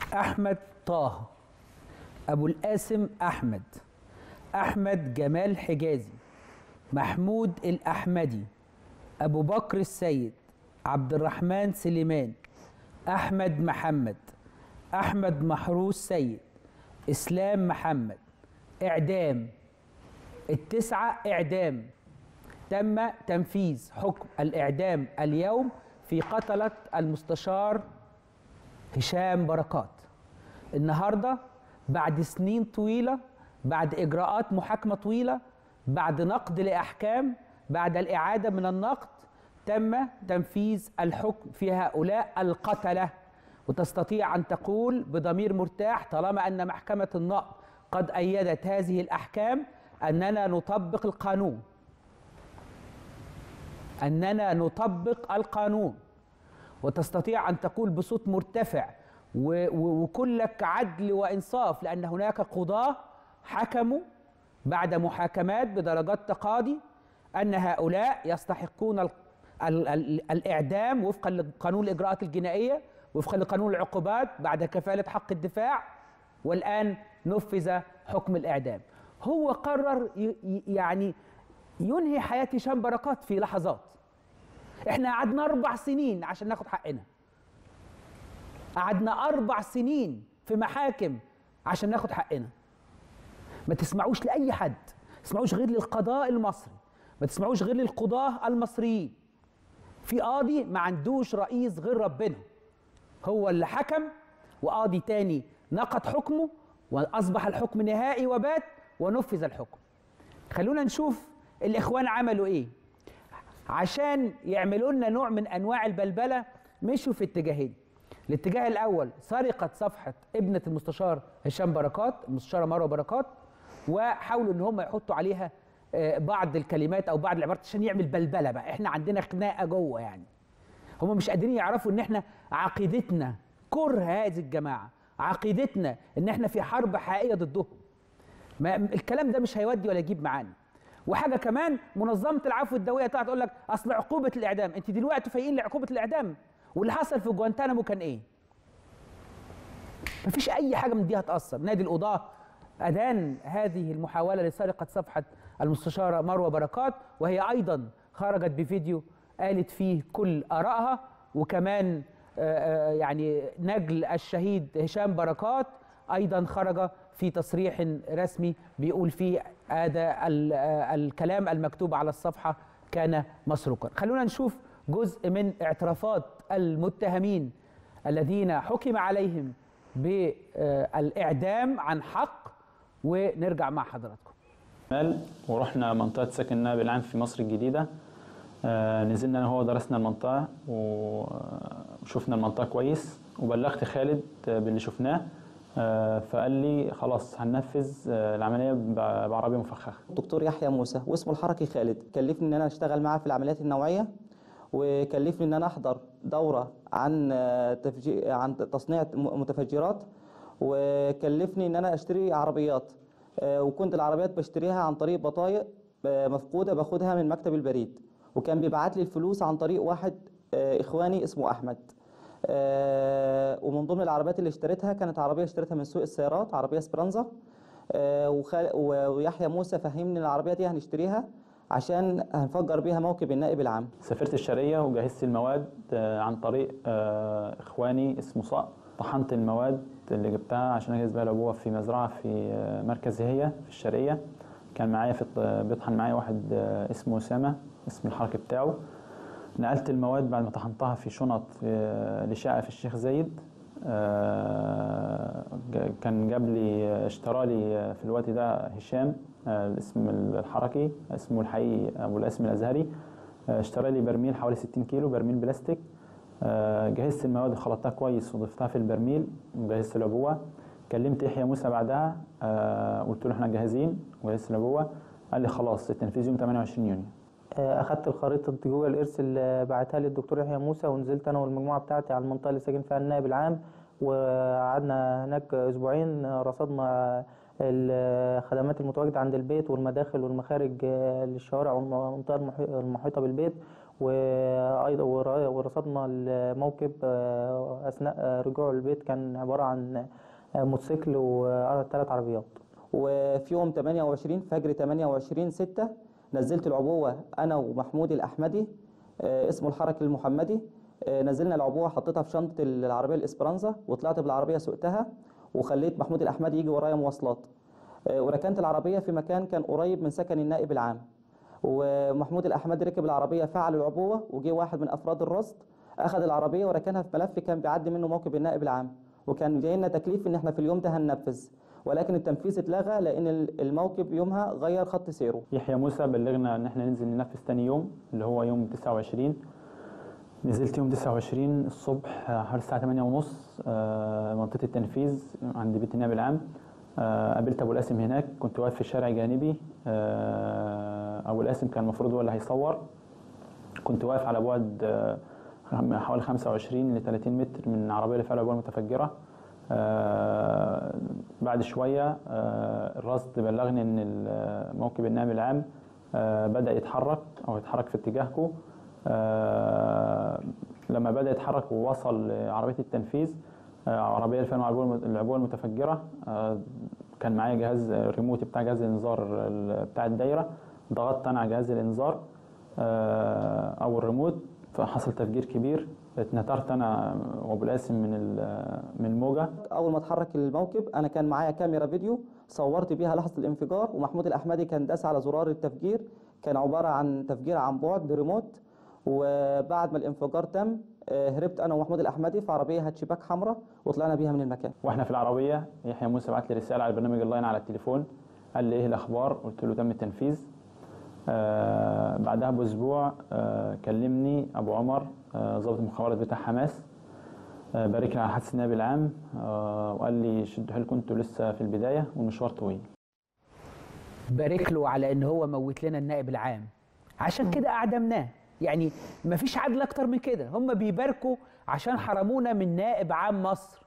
أحمد طه أبو القاسم أحمد أحمد جمال حجازي محمود الأحمدي أبو بكر السيد عبد الرحمن سليمان أحمد محمد أحمد محروس سيد إسلام محمد إعدام التسعة إعدام تم تنفيذ حكم الإعدام اليوم في قتلة المستشار هشام بركات النهارده بعد سنين طويله بعد اجراءات محاكمه طويله بعد نقد لاحكام بعد الاعاده من النقد تم تنفيذ الحكم في هؤلاء القتله وتستطيع ان تقول بضمير مرتاح طالما ان محكمه النقد قد ايدت هذه الاحكام اننا نطبق القانون اننا نطبق القانون وتستطيع ان تقول بصوت مرتفع و- و- وكلك عدل وانصاف لان هناك قضاه حكموا بعد محاكمات بدرجات تقاضي ان هؤلاء يستحقون ال ال ال الاعدام وفقا لقانون الاجراءات الجنائيه وفقا لقانون العقوبات بعد كفاله حق الدفاع والان نفذ حكم الاعدام هو قرر ي- ي- يعني ينهي حياه هشام بركات في لحظات احنا قعدنا اربع سنين عشان ناخد حقنا قعدنا اربع سنين في محاكم عشان ناخد حقنا ما تسمعوش لاي حد ما تسمعوش غير للقضاء المصري ما تسمعوش غير للقضاه المصريين في قاضي ما عندوش رئيس غير ربنا هو اللي حكم وقاضي تاني نقض حكمه واصبح الحكم نهائي وبات ونفذ الحكم خلونا نشوف الاخوان عملوا ايه عشان يعملوا لنا نوع من انواع البلبله مشوا في اتجاهين الاتجاه الاول سرقه صفحه ابنه المستشار هشام بركات المستشاره مروه بركات وحاولوا ان هم يحطوا عليها آه، بعض الكلمات او بعض العبارات عشان يعمل بلبله بقى احنا عندنا خناقه جوه يعني هم مش قادرين يعرفوا ان احنا عقيدتنا كره هذه الجماعه عقيدتنا ان احنا في حرب حقيقيه ضدهم ما الكلام ده مش هيودي ولا يجيب معانا وحاجه كمان منظمه العفو الدوليه طلعت تقول لك اصل عقوبه الاعدام انت دلوقتي فايقين لعقوبه الاعدام واللي حصل في جوانتانامو كان ايه مفيش اي حاجه من دي هتاثر نادي القضاه ادان هذه المحاوله لسرقه صفحه المستشاره مروه بركات وهي ايضا خرجت بفيديو قالت فيه كل ارائها وكمان آه، آه، يعني نجل الشهيد هشام بركات ايضا خرج في تصريح رسمي بيقول فيه هذا ال- آه، الكلام المكتوب على الصفحه كان مسروقا خلونا نشوف جزء من اعترافات المتهمين الذين حكم عليهم بالاعدام عن حق ونرجع مع حضراتكم مال ورحنا منطقة سكن النائب العام في مصر الجديدة آه، نزلنا أنا وهو درسنا المنطقة و- وشفنا المنطقة كويس وبلغت خالد آه، باللي شفناه آه، فقال لي خلاص هننفذ آه، العملية ب- بعربية مفخخة الدكتور يحيى موسى واسمه الحركي خالد كلفني ان انا اشتغل معاه في العمليات النوعيه وكلفني ان انا احضر دوره عن آه، تفجي عن تصنيع م- متفجرات وكلفني ان انا اشتري عربيات آه، وكنت العربيات بشتريها عن طريق بطايق آه، مفقوده باخدها من مكتب البريد وكان بيبعت لي الفلوس عن طريق واحد آه، اخواني اسمه احمد آه، ومن ضمن العربيات اللي اشتريتها كانت عربيه اشتريتها من سوق السيارات عربيه سبرانزا آه، وخال- و- ويحيى موسى فهمني ان العربيه دي هنشتريها عشان هنفجر بيها موكب النائب العام سافرت الشرقية وجهزت المواد آه، عن طريق آه، إخواني اسمه صقر طحنت المواد اللي جبتها عشان أجهز بيها الأبوة في مزرعة في آه، مركز هي في الشرقية كان معايا في الط- بيطحن معايا واحد آه، اسمه أسامة اسم الحركي بتاعه نقلت المواد بعد ما طحنتها في شنط في لشقة في الشيخ زايد آه، ج- كان جاب لي اشترى لي في الوقت ده هشام آه، الاسم الحركي اسمه الحقيقي ابو الاسم الازهري آه، اشترى لي برميل حوالي 60 كيلو برميل بلاستيك آه، جهزت المواد وخلطتها كويس وضفتها في البرميل وجهزت العبوه كلمت يحيى موسى بعدها آه، قلت له احنا جاهزين وجهزت العبوه قال لي خلاص التنفيذ يوم 28 يونيو آه، اخدت الخريطه جوجل ايرث اللي بعتها لي الدكتور يحيى موسى ونزلت انا والمجموعه بتاعتي على المنطقه اللي ساكن فيها النائب العام وقعدنا هناك اسبوعين آه، رصدنا الخدمات المتواجده عند البيت والمداخل والمخارج آه، للشوارع والمنطقه المحي- المحيطه بالبيت وايضا ور- ورصدنا الموكب آه، اثناء آه، رجوعه البيت كان عباره عن آه، موتوسيكل وثلاث عربيات وفي يوم 28 فجر 28 6 نزلت العبوة أنا ومحمود الأحمدي آه، اسمه الحركي المحمدي آه، نزلنا العبوة حطيتها في شنطة العربية الإسبرانزا وطلعت بالعربية سوقتها وخليت محمود الأحمدي يجي ورايا مواصلات آه، وركنت العربية في مكان كان قريب من سكن النائب العام ومحمود الأحمدي ركب العربية فعل العبوة وجه واحد من أفراد الرصد أخذ العربية وركنها في ملف كان بيعدي منه موكب النائب العام وكان جاي لنا تكليف إن إحنا في اليوم ده هننفذ ولكن التنفيذ اتلغى لأن الموكب يومها غير خط سيره يحيى موسى بلغنا ان احنا ننزل ننفذ تاني يوم اللي هو يوم 29 نزلت يوم 29 الصبح آه، حوالي الساعة 8 ونص منطقة التنفيذ عند بيت النائب العام آه، قابلت ابو القاسم هناك كنت واقف في شارع جانبي آه، ابو القاسم كان المفروض هو اللي هيصور كنت واقف على بعد آه، خم- حوالي 25 ل 30 متر من العربيه اللي فيها العبوه المتفجره آه، بعد شويه آه، الرصد بلغني ان ال- موكب النائب العام آه، بدا يتحرك او يتحرك في اتجاهكم آه، لما بدا يتحرك ووصل لعربيه التنفيذ آه، عربيه اللي فيها العبوه الم- العبوه المتفجره آه، كان معايا جهاز الريموت بتاع جهاز الانذار ال- بتاع الدايره ضغطت انا على جهاز الانذار آه، او الريموت فحصل تفجير كبير اتنترت انا وابو القاسم من ال- من الموجه اول ما اتحرك الموكب انا كان معايا كاميرا فيديو صورت بيها لحظه الانفجار ومحمود الاحمدي كان داس على زرار التفجير كان عباره عن تفجير عن بعد بريموت وبعد ما الانفجار تم آه، هربت انا ومحمود الاحمدي في عربيه هاتشباك حمراء وطلعنا بيها من المكان واحنا في العربيه يحيى موسى بعت لي رساله على برنامج اللاين على التليفون قال لي ايه الاخبار قلت له تم التنفيذ آه بعدها باسبوع آه كلمني ابو عمر آه ضابط المخابرات بتاع حماس آه بارك لي على حادث النائب العام آه وقال لي شدوا حيلكم انتوا لسه في البدايه والمشوار طويل بارك له على ان هو موت لنا النائب العام عشان كده اعدمناه يعني مفيش عدل اكتر من كده هم بيباركوا عشان حرمونا من نائب عام مصر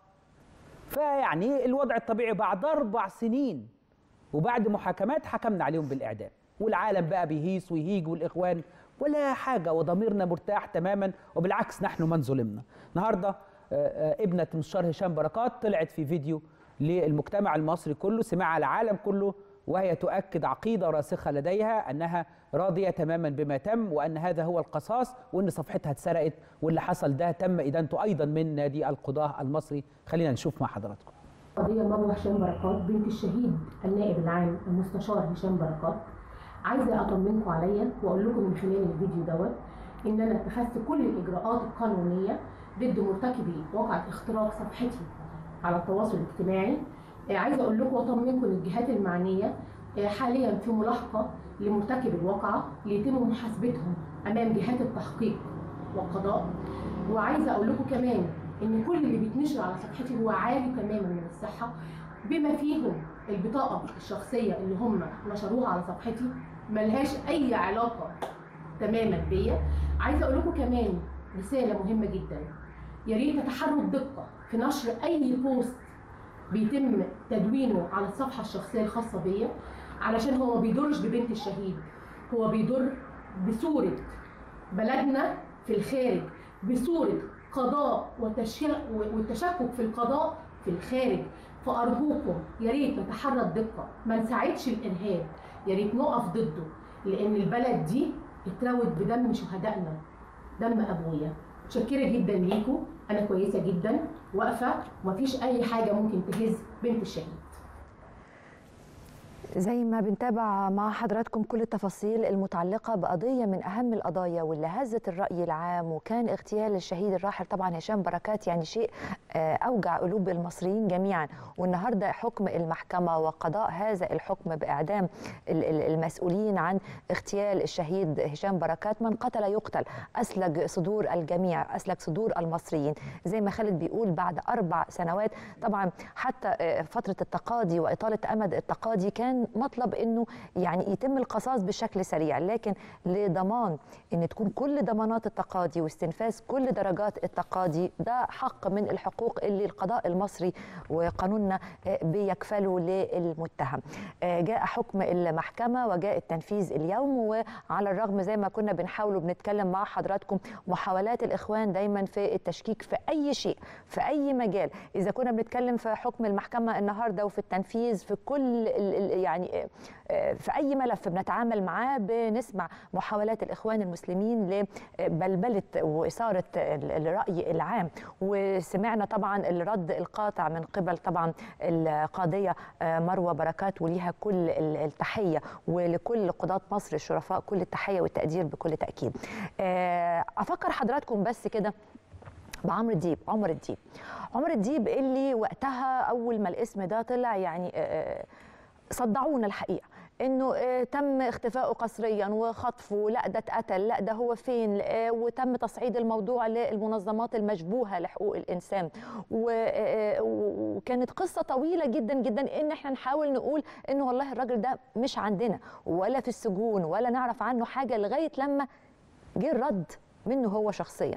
فيعني الوضع الطبيعي بعد اربع سنين وبعد محاكمات حكمنا عليهم بالاعدام والعالم بقى بيهيص ويهيج والاخوان ولا حاجه وضميرنا مرتاح تماما وبالعكس نحن من ظلمنا النهارده آه، آه، ابنه مستشار هشام بركات طلعت في فيديو للمجتمع المصري كله سمعها العالم كله وهي تؤكد عقيده راسخه لديها انها راضيه تماما بما تم وان هذا هو القصاص وان صفحتها اتسرقت واللي حصل ده تم ادانته ايضا من نادي القضاه المصري خلينا نشوف مع حضراتكم قضية مروة هشام بركات بنت الشهيد النائب العام المستشار هشام بركات عايزة أطمنكم عليا وأقول لكم من خلال الفيديو دوت إن أنا اتخذت كل الإجراءات القانونية ضد مرتكبي واقعة اختراق صفحتي على التواصل الاجتماعي آه، عايزة أقول لكم وأطمنكم إن الجهات المعنية آه، حاليا في ملاحقة لمرتكب الواقعة ليتم محاسبتهم أمام جهات التحقيق والقضاء وعايزة أقول لكم كمان ان كل اللي بيتنشر على صفحتي هو عالي تماما من الصحه بما فيهم البطاقه الشخصيه اللي هم نشروها على صفحتي ملهاش اي علاقه تماما بيا عايزه اقول لكم كمان رساله مهمه جدا يا ريت تتحروا الدقه في نشر اي بوست بيتم تدوينه على الصفحه الشخصيه الخاصه بيا علشان هو ما بيضرش ببنت الشهيد هو بيضر بصوره بلدنا في الخارج بصوره قضاء وتشا- والتشكك في القضاء في الخارج فارجوكم يا ريت نتحرى الدقه ما نساعدش الارهاب يا ريت نقف ضده لان البلد دي اتروت بدم شهدائنا دم ابويا متشكره جدا ليكم انا كويسه جدا واقفه ومفيش اي حاجه ممكن تهز بنت الشهيد زي ما بنتابع مع حضراتكم كل التفاصيل المتعلقة بقضية من أهم القضايا واللي هزت الرأي العام وكان اغتيال الشهيد الراحل طبعا هشام بركات يعني شيء آه، أوجع قلوب المصريين جميعا والنهاردة حكم المحكمة وقضاء هذا الحكم بإعدام ال- ال- المسؤولين عن اغتيال الشهيد هشام بركات من قتل يقتل أسلج صدور الجميع أسلج صدور المصريين زي ما خالد بيقول بعد أربع سنوات طبعا حتى آه، فترة التقاضي وإطالة أمد التقاضي كان كان مطلب انه يعني يتم القصاص بشكل سريع لكن لضمان ان تكون كل ضمانات التقاضي واستنفاذ كل درجات التقاضي ده حق من الحقوق اللي القضاء المصري وقانوننا آه، بيكفله للمتهم آه، جاء حكم المحكمه وجاء التنفيذ اليوم وعلى الرغم زي ما كنا بنحاول وبنتكلم مع حضراتكم محاولات الاخوان دايما في التشكيك في اي شيء في اي مجال اذا كنا بنتكلم في حكم المحكمه النهارده وفي التنفيذ في كل ال- ال- يعني آه، في اي ملف بنتعامل معاه بنسمع محاولات الاخوان المسلمين لبلبله واثاره ال- الراي العام وسمعنا طبعا الرد القاطع من قبل طبعا القاضيه آه، مروه بركات وليها كل ال- التحيه ولكل قضاه مصر الشرفاء كل التحيه والتقدير بكل تاكيد آه، افكر حضراتكم بس كده بعمرو الديب عمر الديب عمر الديب اللي وقتها اول ما الاسم ده طلع يعني آه، صدعونا الحقيقه انه آه، تم اختفائه قسريا وخطفه لا ده اتقتل لا ده هو فين آه، وتم تصعيد الموضوع للمنظمات المشبوهه لحقوق الانسان و- آه، وكانت قصه طويله جدا جدا ان احنا نحاول نقول انه والله الراجل ده مش عندنا ولا في السجون ولا نعرف عنه حاجه لغايه لما جه الرد منه هو شخصيا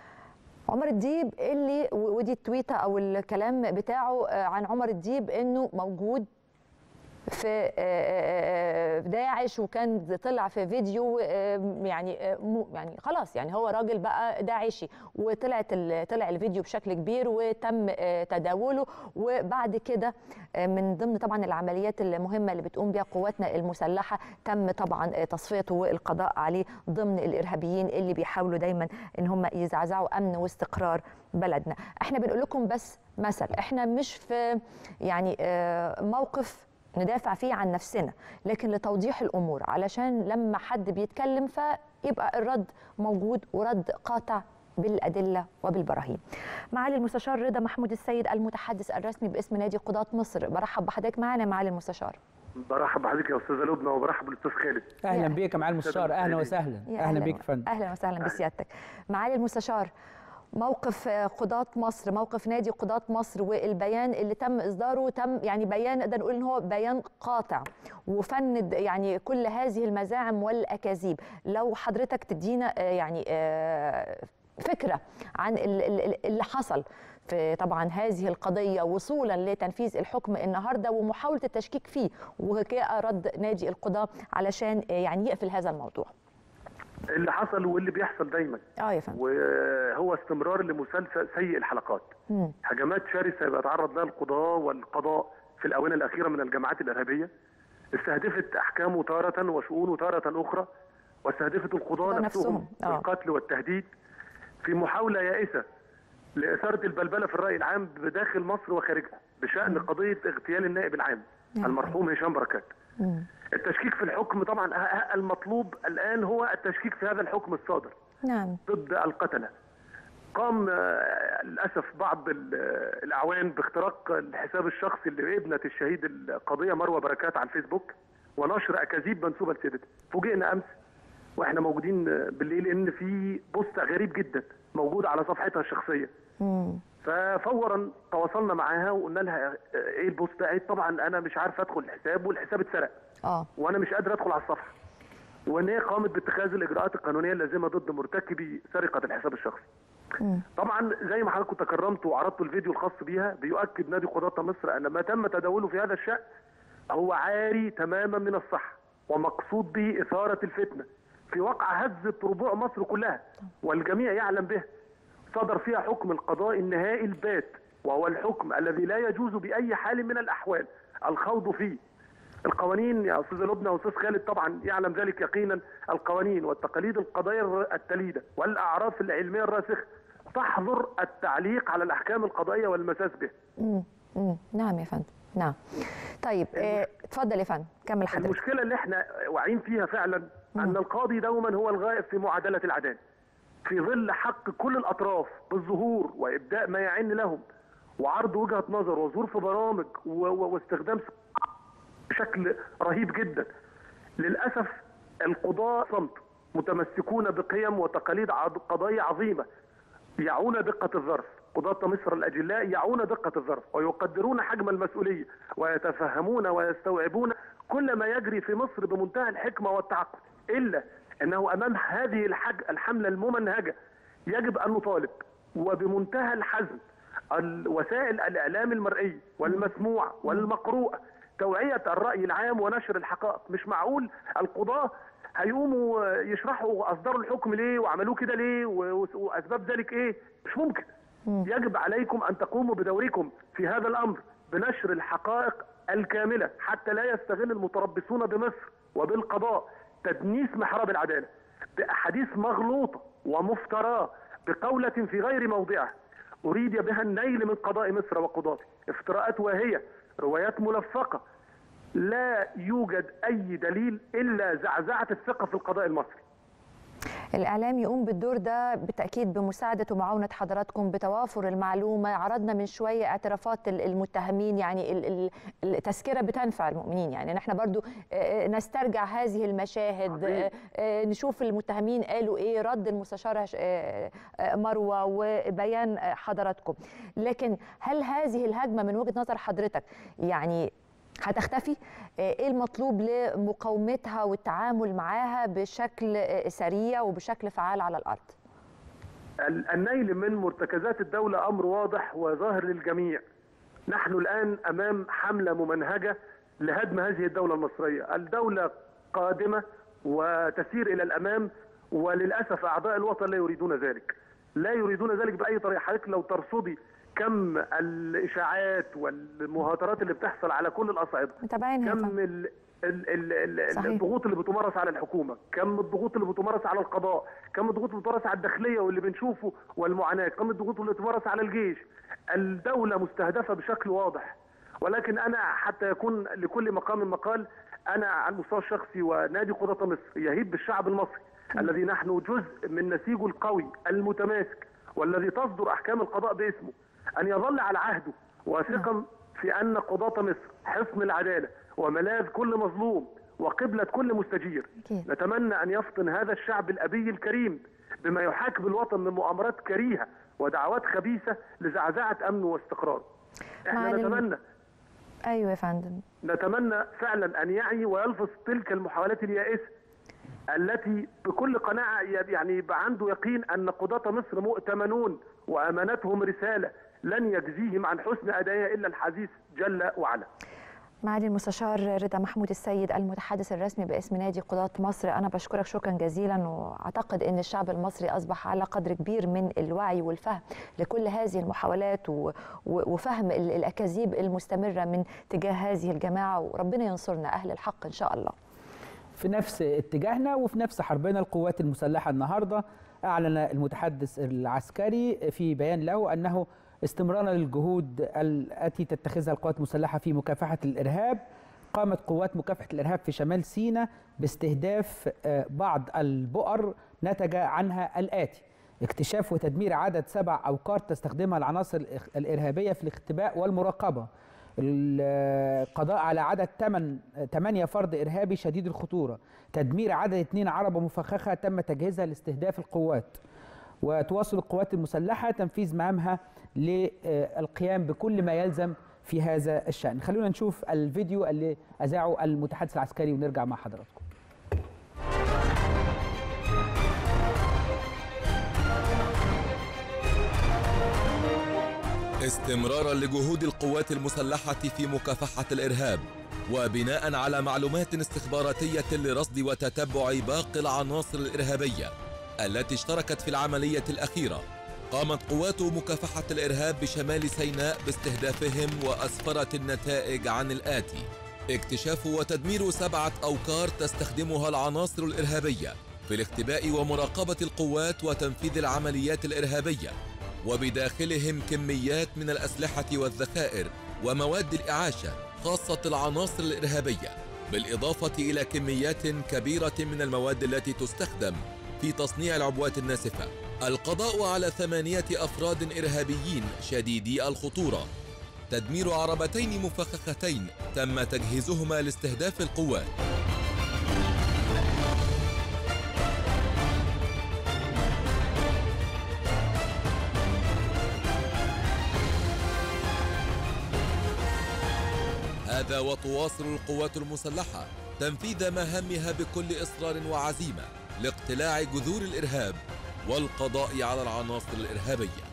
عمر الديب اللي و- ودي التويته او الكلام بتاعه آه، عن عمر الديب انه موجود في آه، آه، آه، داعش وكان طلع في فيديو آه، يعني آه، مو- يعني خلاص يعني هو راجل بقى داعشي وطلعت ال- طلع الفيديو بشكل كبير وتم آه، تداوله وبعد كده آه، من ضمن طبعا العمليات المهمه اللي بتقوم بها قواتنا المسلحه تم طبعا آه، تصفيته والقضاء عليه ضمن الارهابيين اللي بيحاولوا دايما ان هم يزعزعوا امن واستقرار بلدنا احنا بنقول لكم بس مثل احنا مش في يعني آه، موقف ندافع فيه عن نفسنا لكن لتوضيح الامور علشان لما حد بيتكلم فيبقى الرد موجود ورد قاطع بالادله وبالبراهين. معالي المستشار رضا محمود السيد المتحدث الرسمي باسم نادي قضاة مصر برحب بحضرتك معنا معالي المستشار. برحب بحضرتك يا استاذه لبنى وبرحب بالاستاذ خالد اهلا يا- بيك يا معالي المستشار اهلا وسهلا يا اهلا بيك يا فندم اهلا وسهلا بسيادتك. معالي المستشار موقف آه، قضاة مصر موقف نادي قضاة مصر والبيان اللي تم اصداره تم يعني بيان نقدر نقول ان هو بيان قاطع وفند يعني كل هذه المزاعم والاكاذيب لو حضرتك تدينا آه، يعني آه، فكره عن ال- ال- اللي حصل في طبعا هذه القضيه وصولا لتنفيذ الحكم النهارده ومحاوله التشكيك فيه وجاء رد نادي القضاه علشان آه، يعني يقفل هذا الموضوع. اللي حصل واللي بيحصل دايما اه يا فندم. وهو استمرار لمسلسل سيء الحلقات مم. هجمات شرسه بيتعرض لها القضاه والقضاء في الاونه الاخيره من الجماعات الارهابيه استهدفت احكامه تاره وشؤونه تاره اخرى واستهدفت القضاه القضاة نفسهم نفسهم، آه. بالقتل والتهديد في محاوله يائسه لاثاره البلبله في الراي العام بداخل مصر وخارجها بشان قضيه اغتيال النائب العام المرحوم هشام بركات مم. التشكيك في الحكم طبعا أه- أه- المطلوب الان هو التشكيك في هذا الحكم الصادر نعم ضد القتله قام آه، للاسف بعض ال- آه، الاعوان باختراق الحساب الشخصي لابنه الشهيد القضيه مروه بركات على الفيسبوك ونشر اكاذيب منسوبه لسيدتها فوجئنا امس واحنا موجودين آه، بالليل ان في بوست غريب جدا موجود على صفحتها الشخصيه مم. ففورا تواصلنا معاها وقلنا لها آه، ايه البوست ده قالت طبعا انا مش عارفه ادخل الحساب والحساب اتسرق اه وانا مش قادر ادخل على الصفحه وان هي قامت باتخاذ الاجراءات القانونيه اللازمه ضد مرتكبي سرقه الحساب الشخصي مم. طبعا زي ما حضرتك تكرمت وعرضت الفيديو الخاص بيها بيؤكد نادي قضاة مصر ان ما تم تداوله في هذا الشأن هو عاري تماما من الصحة ومقصود به إثارة الفتنة في واقع هزت ربوع مصر كلها والجميع يعلم به صدر فيها حكم القضاء النهائي البات وهو الحكم الذي لا يجوز بأي حال من الأحوال الخوض فيه القوانين يا استاذ لبنى واستاذ خالد طبعا يعلم ذلك يقينا القوانين والتقاليد القضائيه التليده والاعراف العلميه الراسخه تحظر التعليق على الاحكام القضائيه والمساس به. مم. مم. نعم يا فندم نعم طيب آه، اتفضل يا فندم كمل حضرتك المشكله اللي احنا واعيين فيها فعلا ان القاضي دوما هو الغائب في معادله العداله. في ظل حق كل الاطراف بالظهور وابداء ما يعن لهم وعرض وجهه نظر وظهور في برامج و- و- واستخدام بشكل رهيب جدا. للاسف القضاة صمت متمسكون بقيم وتقاليد عض- قضايا عظيمه يعون دقه الظرف قضاة مصر الأجلاء يعون دقة الظرف ويقدرون حجم المسؤولية ويتفهمون ويستوعبون كل ما يجري في مصر بمنتهى الحكمه والتعقل الا انه امام هذه الحج الحمله الممنهجه يجب ان نطالب وبمنتهى الحزم وسائل الاعلام المرئيه والمسموعه والمقروءه توعيه الراي العام ونشر الحقائق مش معقول القضاه هيقوموا يشرحوا اصدروا الحكم ليه وعملوه كده ليه و- واسباب ذلك ايه مش ممكن يجب عليكم ان تقوموا بدوركم في هذا الامر بنشر الحقائق الكامله حتى لا يستغل المتربصون بمصر وبالقضاء تدنيس محراب العداله باحاديث مغلوطه ومفتراه بقوله في غير موضعها اريد بها النيل من قضاء مصر وقضاته افتراءات واهيه روايات ملفقه لا يوجد اي دليل الا زعزعه الثقه في القضاء المصري الإعلام يقوم بالدور ده بالتأكيد بمساعدة ومعاونة حضراتكم بتوافر المعلومة عرضنا من شوية اعترافات ال- المتهمين يعني ال- ال- التذكرة بتنفع المؤمنين يعني نحن برضو آه، نسترجع هذه المشاهد عظيم. آه، آه، نشوف المتهمين قالوا إيه رد المستشارة ش- آه، آه، مروة وبيان آه، حضراتكم لكن هل هذه الهجمة من وجهة نظر حضرتك يعني هتختفي آه، ايه المطلوب لمقاومتها والتعامل معاها بشكل آه، سريع وبشكل فعال على الارض ال- النيل من مرتكزات الدولة أمر واضح وظاهر للجميع نحن الآن أمام حملة ممنهجة لهدم هذه الدولة المصرية الدولة قادمة وتسير إلى الأمام وللأسف أعضاء الوطن لا يريدون ذلك لا يريدون ذلك بأي طريقة حضرتك لو ترصدي كم الإشاعات والمهاترات اللي بتحصل على كل الأصعدة متابعينها يا كم فندم. ال ال ال ال صحيح. الضغوط اللي بتمارس على الحكومه، كم الضغوط اللي بتمارس على القضاء، كم الضغوط اللي بتمارس على الداخليه واللي بنشوفه والمعاناه، كم الضغوط اللي بتمارس على الجيش. الدوله مستهدفه بشكل واضح. ولكن انا حتى يكون لكل مقام مقال انا على المستوى الشخصي ونادي قضاة مصر يهيب بالشعب المصري الذي نحن جزء من نسيجه القوي المتماسك والذي تصدر احكام القضاء باسمه ان يظل على عهده واثقا في ان قضاة مصر حصن العداله وملاذ كل مظلوم وقبلة كل مستجير أكيد. نتمنى أن يفطن هذا الشعب الأبي الكريم بما يحاكي بالوطن من مؤامرات كريهة ودعوات خبيثة لزعزعة أمنه واستقراره احنا معالي الم- نتمنى ايوه يا فندم نتمنى فعلا أن يعي ويلفظ تلك المحاولات اليائسة التي بكل قناعة يعني يبقى عنده يقين أن قضاة مصر مؤتمنون وأمانتهم رسالة لن يجزيهم عن حسن أدائها إلا الحديث جل وعلا معالي المستشار رضا محمود السيد المتحدث الرسمي باسم نادي قضاة مصر أنا بشكرك شكرا جزيلا وأعتقد أن الشعب المصري أصبح على قدر كبير من الوعي والفهم لكل هذه المحاولات و- و- وفهم ال- الأكاذيب المستمرة من تجاه هذه الجماعة وربنا ينصرنا أهل الحق إن شاء الله في نفس اتجاهنا وفي نفس حربنا القوات المسلحة النهاردة أعلن المتحدث العسكري في بيان له أنه استمرارا للجهود التي تتخذها القوات المسلحة في مكافحة الإرهاب قامت قوات مكافحة الإرهاب في شمال سيناء باستهداف آه، بعض البؤر نتج عنها الآتي اكتشاف وتدمير عدد سبع أوقار تستخدمها العناصر الإخ- الإرهابية في الاختباء والمراقبة القضاء على عدد 8 8 فرد ارهابي شديد الخطوره تدمير عدد اثنين عربه مفخخه تم تجهيزها لاستهداف القوات وتواصل القوات المسلحه تنفيذ مهامها للقيام بكل ما يلزم في هذا الشان خلونا نشوف الفيديو اللي اذاعه المتحدث العسكري ونرجع مع حضراتكم استمرارا لجهود القوات المسلحة في مكافحة الإرهاب وبناء على معلومات استخباراتية لرصد وتتبع باقي العناصر الإرهابية التي اشتركت في العملية الأخيرة قامت قوات مكافحة الإرهاب بشمال سيناء باستهدافهم وأسفرت النتائج عن الآتي اكتشاف وتدمير سبعة أوكار تستخدمها العناصر الإرهابية في الاختباء ومراقبة القوات وتنفيذ العمليات الإرهابية وبداخلهم كميات من الأسلحة والذخائر ومواد الإعاشة خاصة العناصر الإرهابية بالإضافة إلى كميات كبيرة من المواد التي تستخدم في تصنيع العبوات الناسفة القضاء على ثمانية أفراد إرهابيين شديدي الخطورة تدمير عربتين مفخختين تم تجهيزهما لاستهداف القوات هذا وتواصل القوات المسلحة تنفيذ مهامها بكل إصرار وعزيمة لاقتلاع جذور الإرهاب والقضاء على العناصر الإرهابية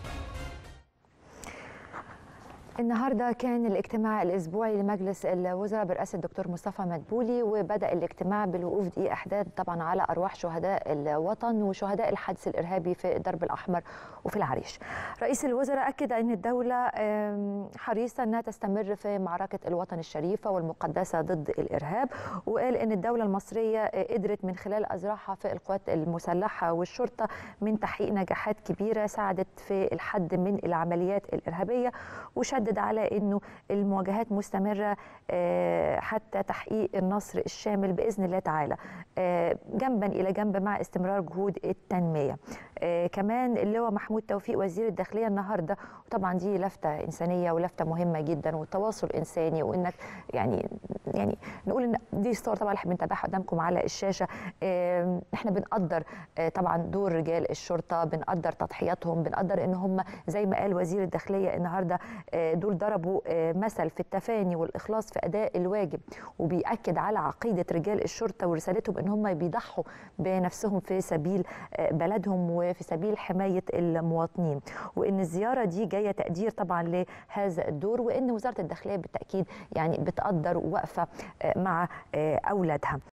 النهارده كان الاجتماع الاسبوعي لمجلس الوزراء برئاسه الدكتور مصطفى مدبولي وبدا الاجتماع بالوقوف دقيقه احداد طبعا على ارواح شهداء الوطن وشهداء الحادث الارهابي في الدرب الاحمر وفي العريش. رئيس الوزراء اكد ان الدوله حريصه انها تستمر في معركه الوطن الشريفه والمقدسه ضد الارهاب وقال ان الدوله المصريه قدرت من خلال ازراعها في القوات المسلحه والشرطه من تحقيق نجاحات كبيره ساعدت في الحد من العمليات الارهابيه وشد شدد على انه المواجهات مستمره حتى تحقيق النصر الشامل باذن الله تعالى جنبا الى جنب مع استمرار جهود التنميه كمان اللواء محمود توفيق وزير الداخليه النهارده وطبعا دي لفته انسانيه ولفته مهمه جدا والتواصل انساني وانك يعني يعني نقول ان دي صور طبعا احنا بنتابعها قدامكم على الشاشه احنا بنقدر طبعا دور رجال الشرطه بنقدر تضحياتهم بنقدر ان هم زي ما قال وزير الداخليه النهارده دول ضربوا مثل في التفاني والاخلاص في اداء الواجب وبيأكد على عقيده رجال الشرطه ورسالتهم ان هم بيضحوا بنفسهم في سبيل بلدهم وفي سبيل حمايه المواطنين وان الزياره دي جايه تقدير طبعا لهذا الدور وان وزاره الداخليه بالتاكيد يعني بتقدر وقفه مع اولادها